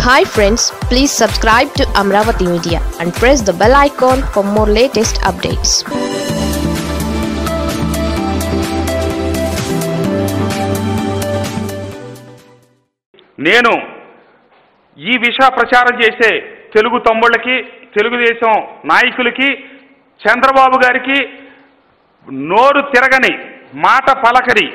hi friends please subscribe to Amaravati media and press the bell icon for more latest updates నేను ఈ విష ప్రచారం చేసే తెలుగు తమ్ముళ్ళకి తెలుగుదేశం నాయకులకి చంద్రబాబు గారికి నోరు తిరగని మాట పలకని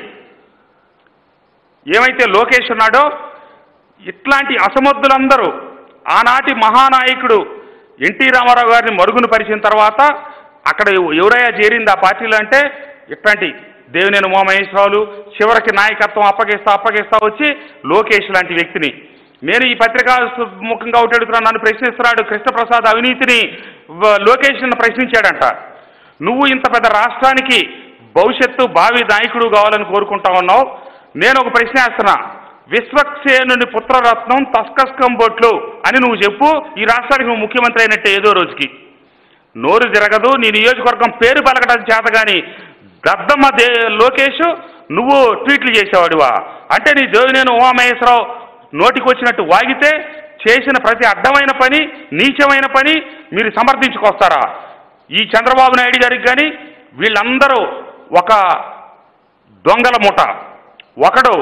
ఏమైతే లోకేష్ ఉన్నాడో ఇట్లాంటి అసమర్థులందరూ ఆనాటి మహానాయకుడు ఎన్టీ రామారావు గారిని మరుగున పరిచిన తర్వాత అక్కడ ఎవరయ్యా చేరింది ఆ పార్టీలో అంటే ఇట్లాంటి దేవినేని ఉమామహేశ్వరరావులు చివరికి నాయకత్వం అప్పగిస్తా అప్పగిస్తా వచ్చి లోకేష్ లాంటి వ్యక్తిని నేను ఈ పత్రికా ముఖంగా ఒకటి అడుగుతున్నాను నన్ను ప్రశ్నిస్తున్నాడు కృష్ణప్రసాద్ అవినీతిని వ- లోకేష్ నన్ను ప్రశ్నించాడంట నువ్వు ఇంత పెద్ద రాష్ట్రానికి భవిష్యత్తు భావి నాయకుడు కావాలని కోరుకుంటా ఉన్నావు నేను ఒక ప్రశ్న వేస్తున్నా విశ్వక్సేనుని పుత్రరత్నం తస్కస్కం బొట్లు అని నువ్వు చెప్పు ఈ రాష్ట్రానికి నువ్వు ముఖ్యమంత్రి అయినట్టే ఏదో రోజుకి నోరు తిరగదు నీ నియోజకవర్గం పేరు పలకడం చేత కానీ దద్దమ్మ దే లోకేష్ నువ్వు ట్వీట్లు చేసేవాడివా అంటే నీ దేవినేని ఉమామహేశ్వరరావు నోటికి వచ్చినట్టు వాగితే చేసిన ప్రతి అడ్డమైన పని నీచమైన పని మీరు సమర్థించుకొస్తారా ఈ చంద్రబాబు నాయుడు గారికి కానీ వీళ్ళందరూ ఒక దొంగల ముఠ ఒకడు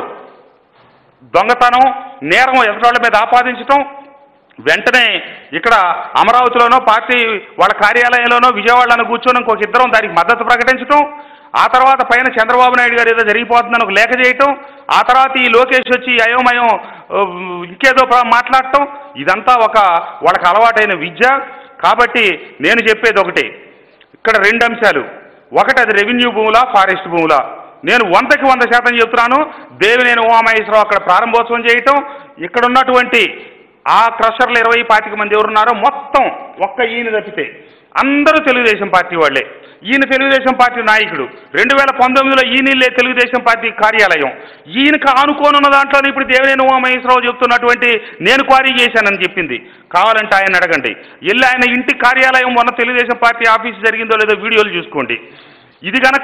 దొంగతనం నేరం ఎదురాళ్ళ మీద ఆపాదించటం వెంటనే ఇక్కడ అమరావతిలోనో పార్టీ వాళ్ళ కార్యాలయంలోనో విజయవాడలోనో కూర్చొని ఇంకొక ఇద్దరం దానికి మద్దతు ప్రకటించడం ఆ తర్వాత పైన చంద్రబాబు నాయుడు గారు ఏదో జరిగిపోతుందని ఒక లేఖ చేయటం ఆ తర్వాత ఈ లోకేష్ వచ్చి అయోమయం ఆ, ఇంకేదో ప్ర- మాట్లాడటం ఇదంతా ఒక వాళ్ళకి అలవాటైన విద్య కాబట్టి నేను చెప్పేది ఒకటి ఇక్కడ రెండు అంశాలు ఒకటి అది రెవెన్యూ భూములా ఫారెస్ట్ భూములా నేను వందకి వంద శాతం చెప్తున్నాను దేవినేని ఉమామహేశ్వరరావు అక్కడ ప్రారంభోత్సవం చేయటం ఇక్కడ ఉన్నటువంటి ఆ క్రషర్లు ఇరవై పాతిక మంది ఎవరున్నారో మొత్తం ఒక్క ఈయన తప్పితే అందరూ తెలుగుదేశం పార్టీ వాళ్ళే ఈయన తెలుగుదేశం పార్టీ నాయకుడు రెండు వేల పంతొమ్మిదిలో ఈయనలే తెలుగుదేశం పార్టీ కార్యాలయం ఈయనకు ఆనుకోనున్న దాంట్లో ఇప్పుడు దేవినేని ఉమామహేశ్వరరావు చెప్తున్నటువంటి నేను క్వారీ చేశానని చెప్పింది కావాలంటే ఆయన అడగండి వెళ్ళి ఆయన ఇంటి కార్యాలయం మొన్న తెలుగుదేశం పార్టీ ఆఫీస్ జరిగిందో లేదో వీడియోలు చూసుకోండి ఇది గనక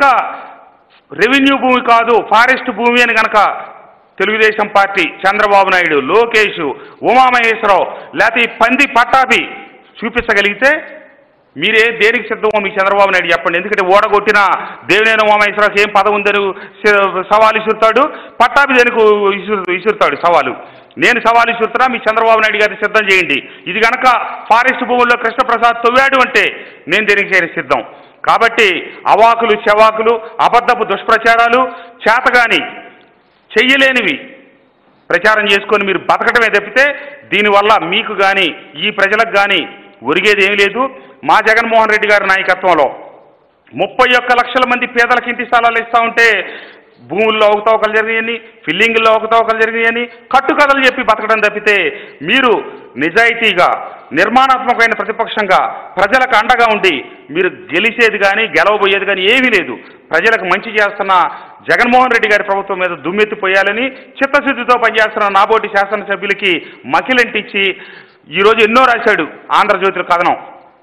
రెవెన్యూ భూమి కాదు ఫారెస్ట్ భూమి అని గనక తెలుగుదేశం పార్టీ చంద్రబాబు నాయుడు లోకేష్ ఉమామహేశ్వరరావు లేకపోతే ఈ పంది పట్టాభి చూపించగలిగితే మీరే దేనికి సిద్ధమో మీ చంద్రబాబు నాయుడు చెప్పండి ఎందుకంటే ఓడగొట్టిన దేవినేని ఉమామహేశ్వరరావుకి ఏం పదం ఉందని స- సవాలు ఇసురుతాడు పట్టాభి దేనికి ఇసురు ఇసురుతాడు సవాలు నేను సవాలు ఇసురుతున్నా మీ చంద్రబాబు నాయుడు గారిని సిద్ధం చేయండి ఇది గనక ఫారెస్ట్ భూముల్లో కృష్ణప్రసాద్ తవ్వాడు అంటే నేను దేనికి చేయడానికి సిద్ధం కాబట్టి అవాకులు చెవాకులు అబద్ధపు దుష్ప్రచారాలు చేతగాని చెయ్యలేనివి ప్రచారం చేసుకొని మీరు బతకటమే తప్పితే దీనివల్ల మీకు కానీ ఈ ప్రజలకు కానీ ఒరిగేది ఏమీ లేదు మా జగన్మోహన్ రెడ్డి గారి నాయకత్వంలో ముప్పై ఒక్క లక్షల మంది పేదలకు ఇంటి స్థలాలు ఇస్తా ఉంటే భూముల్లో అవకతవకలు జరిగాయని ఫిల్లింగుల్లో అవకతవకలు జరిగాయని కట్టుకథలు చెప్పి బతకడం తప్పితే మీరు నిజాయితీగా నిర్మాణాత్మకమైన ప్రతిపక్షంగా ప్రజలకు అండగా ఉండి మీరు గెలిచేది కానీ గెలవబోయేది కానీ ఏమీ లేదు ప్రజలకు మంచి చేస్తున్న జగన్మోహన్ రెడ్డి గారి ప్రభుత్వం మీద దుమ్మెత్తిపోయాలని చిత్తశుద్ధితో పనిచేస్తున్న నాబోటి శాసనసభ్యులకి మకిలంటిచ్చి ఈరోజు ఎన్నో రాశాడు ఆంధ్రజ్యోతిలో కథనం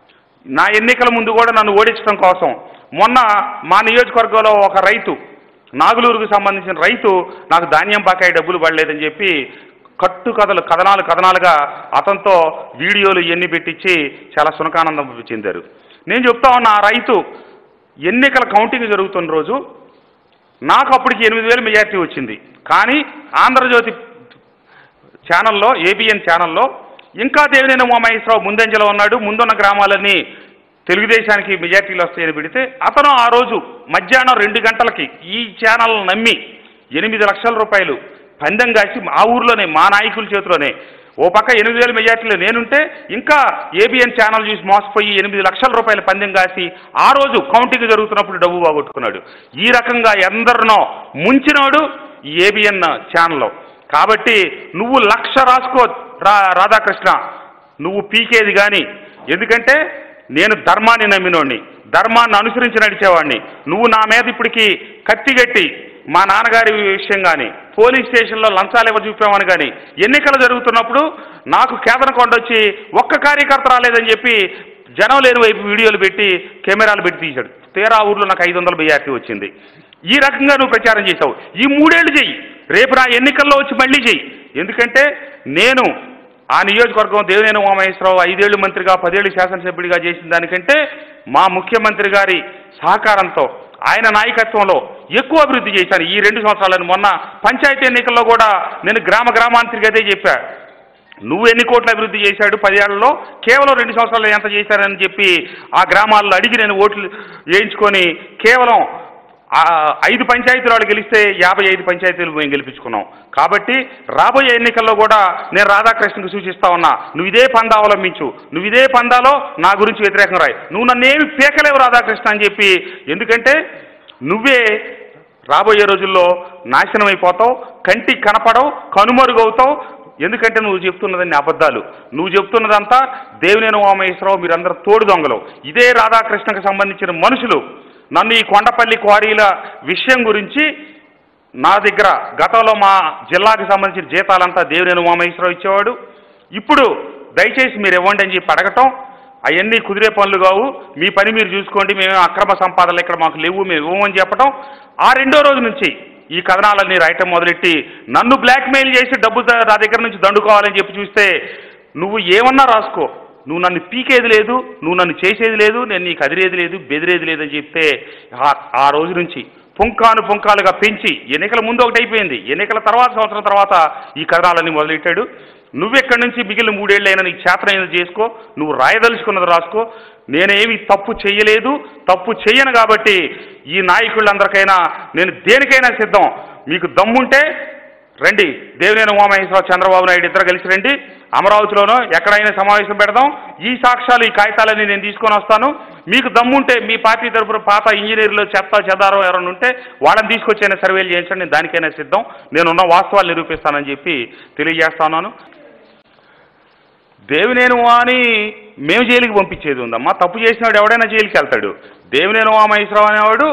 నా ఎన్నికల ముందు కూడా నన్ను ఓడించడం కోసం మొన్న మా నియోజకవర్గంలో ఒక రైతు నాగులూరుకు సంబంధించిన రైతు నాకు ధాన్యం బకాయి డబ్బులు పడలేదని చెప్పి కట్టు కథలు కథనాలు కథనాలుగా అతనితో వీడియోలు ఇవన్నీ పెట్టించి చాలా సునకానందం చెందారు నేను చెప్తా ఉన్న ఆ రైతు ఎన్నికల కౌంటింగ్ జరుగుతున్న రోజు నాకు అప్పటికి ఎనిమిది వేలు మెజార్టీ వచ్చింది కానీ ఆంధ్రజ్యోతి ఛానల్లో ఏబిఎన్ ఛానల్లో ఇంకా దేవినేని ఉమామహేశ్వరరావు ముందంజలో ఉన్నాడు ముందున్న గ్రామాలన్నీ తెలుగుదేశానికి మెజార్టీలు వస్తాయని పెడితే అతను ఆ రోజు మధ్యాహ్నం రెండు గంటలకి ఈ ఛానల్ నమ్మి ఎనిమిది లక్షల రూపాయలు పందెం కాసి ఆ ఊర్లోనే మా నాయకుల చేతిలోనే ఓ పక్క ఎనిమిది వేల మెజార్టీలో నేనుంటే ఇంకా ఏబిఎన్ ఛానల్ చూసి మోసపోయి ఎనిమిది లక్షల రూపాయల పందెం కాసి ఆ రోజు కౌంటింగ్ జరుగుతున్నప్పుడు డబ్బు బాగొట్టుకున్నాడు ఈ రకంగా ఎందరినో ముంచినోడు ఈ ఏబిఎన్ ఛానల్లో కాబట్టి నువ్వు లక్ష రాసుకో రా రాధాకృష్ణ నువ్వు పీకేది కానీ ఎందుకంటే నేను ధర్మాన్ని నమ్మినోడిని ధర్మాన్ని అనుసరించి నడిచేవాడిని నువ్వు నా మీద ఇప్పటికి కత్తిగట్టి మా నాన్నగారి విషయం కానీ పోలీస్ స్టేషన్లో లంచాలు ఇవ్వ చూపామని కానీ ఎన్నికలు జరుగుతున్నప్పుడు నాకు కేదనకొండ వచ్చి ఒక్క కార్యకర్త రాలేదని చెప్పి జనం లేని వైపు వీడియోలు పెట్టి కెమెరాలు పెట్టి తీశాడు తీరా ఆ ఊర్లో నాకు ఐదు వందల బీఆర్టీ వచ్చింది ఈ రకంగా నువ్వు ప్రచారం చేశావు ఈ మూడేళ్లు చెయ్యి రేపు నా ఎన్నికల్లో వచ్చి మళ్ళీ చెయ్యి ఎందుకంటే నేను ఆ నియోజకవర్గం దేవినేని ఉమామహేశ్వరరావు ఐదేళ్లు మంత్రిగా పదేళ్లు శాసనసభ్యుడిగా చేసిన దానికంటే మా ముఖ్యమంత్రి గారి సహకారంతో ఆయన నాయకత్వంలో ఎక్కువ అభివృద్ధి చేశాను ఈ రెండు సంవత్సరాలను మొన్న పంచాయతీ ఎన్నికల్లో కూడా నేను గ్రామ గ్రామాంతరికి అదే చెప్పా నువ్వు ఎన్ని కోట్ల అభివృద్ధి చేశాడు పదేళ్లలో కేవలం రెండు సంవత్సరాలు ఎంత చేశారని చెప్పి ఆ గ్రామాల్లో అడిగి నేను ఓట్లు వేయించుకొని కేవలం ఆ ఐదు పంచాయతీలు వాళ్ళు గెలిస్తే యాభై ఐదు పంచాయతీలు మేము గెలిపించుకున్నాం కాబట్టి రాబోయే ఎన్నికల్లో కూడా నేను రాధాకృష్ణకు సూచిస్తా ఉన్నా నువ్వు ఇదే పందా అవలంబించు నువ్వు ఇదే పందాలో నా గురించి వ్యతిరేకం రాయి నువ్వు నన్నేమి పీకలేవు రాధాకృష్ణ అని చెప్పి ఎందుకంటే నువ్వే రాబోయే రోజుల్లో నాశనం అయిపోతావు కంటికి కనపడవు కనుమరుగవుతావు ఎందుకంటే నువ్వు చెప్తున్నదన్ని అబద్ధాలు నువ్వు చెప్తున్నదంతా దేవినేని ఉమామహేశ్వరరావు మీరందరూ తోడు దొంగలు ఇదే రాధాకృష్ణకు సంబంధించిన మనుషులు నన్ను ఈ కొండపల్లి క్వారీల విషయం గురించి నా దగ్గర గతంలో మా జిల్లాకి సంబంధించిన జీతాలంతా దేవినేని ఉమామహేశ్వరరావు ఇచ్చేవాడు ఇప్పుడు దయచేసి మీరు ఇవ్వండి అని చెప్పి అడగటం అవన్నీ కుదిరే పనులు కావు మీ పని మీరు చూసుకోండి మేము అక్రమ సంపాదనలు ఇక్కడ మాకు లేవు మేము ఇవ్వమని చెప్పటం ఆ రెండో రోజు నుంచి ఈ కథనాలన్నీ రాయటం మొదలెట్టి నన్ను బ్లాక్మెయిల్ చేసి డబ్బు ద- నా దగ్గర నుంచి దండుకోవాలని చెప్పి చూస్తే నువ్వు ఏమన్నా రాసుకో నువ్వు నన్ను పీకేది లేదు నువ్వు నన్ను చేసేది లేదు నేను నీకు అదిరేది లేదు బెదిరేది లేదని చెప్తే ఆ- ఆ రోజు నుంచి పుంకాను పుంకాలుగా పెంచి ఎన్నికల ముందు ఒకటి అయిపోయింది ఎన్నికల తర్వాత సంవత్సరం తర్వాత ఈ కథనాలన్నీ మొదలెట్టాడు నువ్వెక్కడి నుంచి మిగిలిన మూడేళ్ళైనా నీకు చేతనైనది చేసుకో నువ్వు రాయదలుచుకున్నది రాసుకో నేనేమి తప్పు చెయ్యలేదు తప్పు చెయ్యను కాబట్టి ఈ నాయకులందరికైనా నేను దేనికైనా సిద్ధం మీకు దమ్ముంటే రండి దేవినేని ఉమామహేశ్వరరావు చంద్రబాబు నాయుడు ఇద్దరు కలిసి రండి అమరావతిలోనో ఎక్కడైనా సమావేశం పెడదాం ఈ సాక్ష్యాలు ఈ కాగితాలన్నీ నేను తీసుకొని వస్తాను మీకు దమ్ముంటే మీ పార్టీ తరపున పాత ఇంజనీర్లు చెత్త చెదారం ఎవరైనా ఉంటే వాళ్ళని తీసుకొచ్చైనా సర్వేలు చేయించండి నేను దానికైనా సిద్ధం నేనున్న వాస్తవాలు నిరూపిస్తానని చెప్పి తెలియజేస్తా ఉన్నాను దేవినేను అని మేము జైలుకి పంపించేది ఉందమ్మా తప్పు చేసినాడు ఎవడైనా జైలుకి వెళ్తాడు దేవినేను ఉమామహేశ్వరరావు అనేవాడు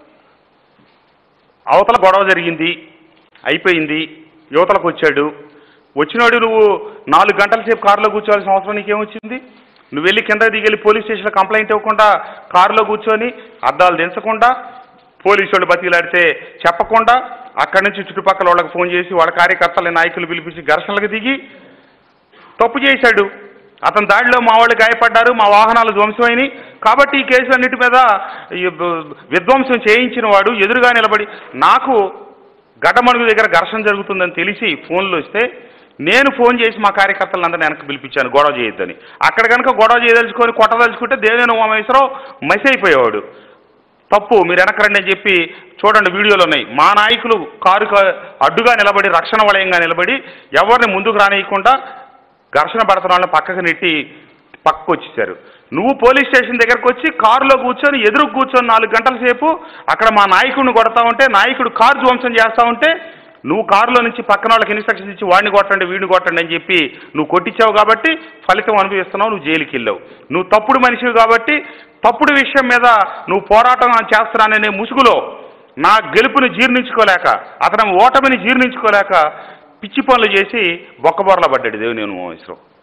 అవతల గొడవ జరిగింది అయిపోయింది యువతలకు వచ్చాడు వచ్చినాడు నువ్వు నాలుగు గంటల సేపు కారులో కూర్చోవాల్సిన అవసరం నీకేమొచ్చింది నువ్వు వెళ్ళి కింద దిగెళ్ళి పోలీస్ స్టేషన్లో కంప్లైంట్ ఇవ్వకుండా కారులో కూర్చొని అద్దాలు దించకుండా పోలీసు వాళ్ళు బతికిలాడితే చెప్పకుండా అక్కడి నుంచి చుట్టుపక్కల వాళ్ళకి ఫోన్ చేసి వాళ్ళ కార్యకర్తల నాయకులు పిలిపించి ఘర్షణలకు దిగి తప్పు చేశాడు అతని దాడిలో మా వాళ్ళు గాయపడ్డారు మా వాహనాలు ధ్వంసమైనవి కాబట్టి ఈ కేసులన్నిటి మీద ఈ బ- విధ్వంసం చేయించిన వాడు ఎదురుగా నిలబడి నాకు గడ్డమణుగు దగ్గర ఘర్షణ జరుగుతుందని తెలిసి ఫోన్లు వస్తే నేను ఫోన్ చేసి మా కార్యకర్తలందరినీ వెనక్కి పిలిపించాను గొడవ చేయొద్దని అక్కడ కనుక గొడవ చేయదలుచుకొని కొట్టదలుచుకుంటే దేవేంద్ర ఉమామేశ్వరరావు మసి అయిపోయేవాడు తప్పు మీరు వెనకరండి అని చెప్పి చూడండి వీడియోలు ఉన్నాయి మా నాయకులు కారు క- అడ్డుగా నిలబడి రక్షణ వలయంగా నిలబడి ఎవరిని ముందుకు రానియకుండా ఘర్షణ పడుతున్న వాళ్ళని పక్కకు నెట్టి పక్కకు వచ్చేసారు నువ్వు పోలీస్ స్టేషన్ దగ్గరకు వచ్చి కారులో కూర్చొని ఎదురు కూర్చొని నాలుగు గంటల సేపు అక్కడ మా నాయకుడిని కొడతా ఉంటే నాయకుడు కారు ధ్వంసం చేస్తా ఉంటే నువ్వు కారులో నుంచి పక్కన వాళ్ళకి ఇన్స్ట్రక్షన్స్ ఇచ్చి వాడిని కొట్టండి వీడిని కొట్టండి అని చెప్పి నువ్వు కొట్టించావు కాబట్టి ఫలితం అనుభవిస్తున్నావు నువ్వు జైలుకి వెళ్ళావు నువ్వు తప్పుడు మనిషివి కాబట్టి తప్పుడు విషయం మీద నువ్వు పోరాటం చేస్తున్నాననే ముసుగులో నా గెలుపుని జీర్ణించుకోలేక అతను ఓటమిని జీర్ణించుకోలేక పిచ్చి పనులు చేసి బొక్కబొరల పడ్డాడు దేవుని మహేశ్వరం